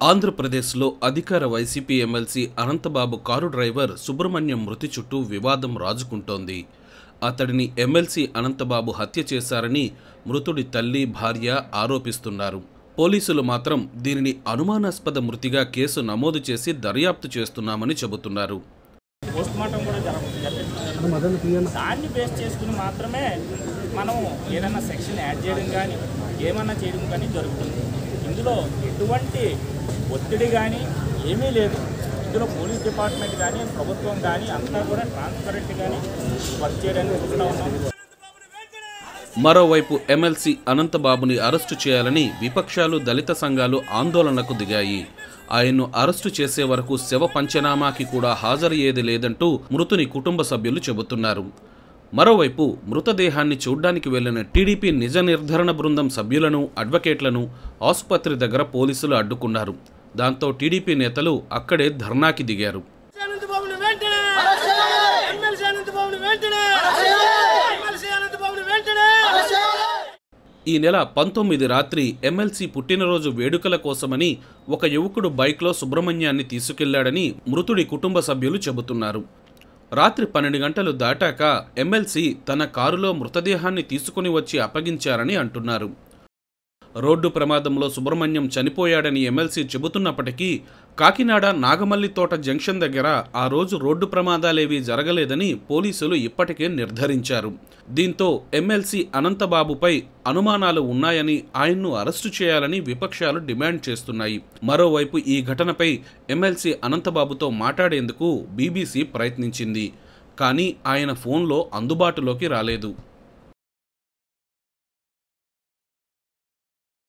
ఆంధ్రప్రదేశ్లో అధికార YCP MLC Anantababu car driver Subrahmanyam మృతి చుట్టూ వివాదం రాజుకుంటోంది అతడిని ఎమ్మెల్సీ అనంతబాబు హత్య చేశారని మృతుడి తల్లి భార్య ఆరోపిస్తున్నారు పోలీసులు మాత్రం దీనిని అనుమానాస్పద మృతిగా కేసు నమోదు చేసి దర్యాప్తు చేస్తున్నామని చెబుతున్నారు పోస్ట్ మార్టం కూడా జరగదు దాన్ని బేస్ చేసుకుని మాత్రమే మనం ఏదైనా సెక్షన్ యాడ్ చేయడం కానీ ఏమన్నా చేయడం కానీ జరుగుతుంది ఇందులో ఎటువంటి ఒత్తిడి కానీ ఏమీ లేదు ఇందులో పోలీస్ డిపార్ట్మెంట్ కానీ ప్రభుత్వం కానీ అంతా కూడా ట్రాన్స్పరెంట్ కానీ వర్క్ చేయడానికి చూస్తూ ఉన్నాం మరోవైపు ఎమ్మెల్సీ అనంతబాబుని అరెస్టు చేయాలని విపక్షాలు దళిత సంఘాలు ఆందోళనకు దిగాయి ఆయన్ను అరెస్టు చేసే వరకు శవ పంచనామాకి కూడా హాజరయ్యేది లేదంటూ మృతుని కుటుంబ సభ్యులు చెబుతున్నారు మరోవైపు మృతదేహాన్ని చూడ్డానికి వెళ్లిన టీడీపీ నిజ నిర్ధారణ బృందం సభ్యులను అడ్వకేట్లను ఆసుపత్రి దగ్గర పోలీసులు అడ్డుకున్నారు దాంతో టీడీపీ నేతలు అక్కడే ధర్నాకి దిగారు అనంతబాబుని వెంటనే ఎమ్మెల్సీ అనంతబాబుని వెంటనే ఎమ్మెల్సీ అనంతబాబుని వెంటనే ఈ నెల పంతొమ్మిది రాత్రి ఎమ్మెల్సీ పుట్టినరోజు వేడుకల కోసమని ఒక యువకుడు బైక్లో సుబ్రహ్మణ్యాన్ని తీసుకెళ్లాడని మృతుడి కుటుంబ సభ్యులు చెబుతున్నారు రాత్రి పన్నెండు గంటలు దాటాక ఎమ్మెల్సీ తన కారులో మృతదేహాన్ని తీసుకుని వచ్చి అప్పగించారని అంటున్నారు రోడ్డు ప్రమాదంలో సుబ్రహ్మణ్యం చనిపోయాడని ఎమ్మెల్సీ చెబుతున్నప్పటికీ కాకినాడ నాగమల్లి తోట జంక్షన్ దగ్గర ఆ రోజు రోడ్డు ప్రమాదాలేవీ జరగలేదని పోలీసులు ఇప్పటికే నిర్ధారించారు దీంతో ఎమ్మెల్సీ అనంతబాబుపై అనుమానాలు ఉన్నాయని ఆయన్ను అరెస్టు చేయాలని విపక్షాలు డిమాండ్ చేస్తున్నాయి మరోవైపు ఈ ఘటనపై ఎమ్మెల్సీ అనంతబాబుతో మాట్లాడేందుకు బీబీసీ ప్రయత్నించింది కానీ ఆయన ఫోన్లో అందుబాటులోకి రాలేదు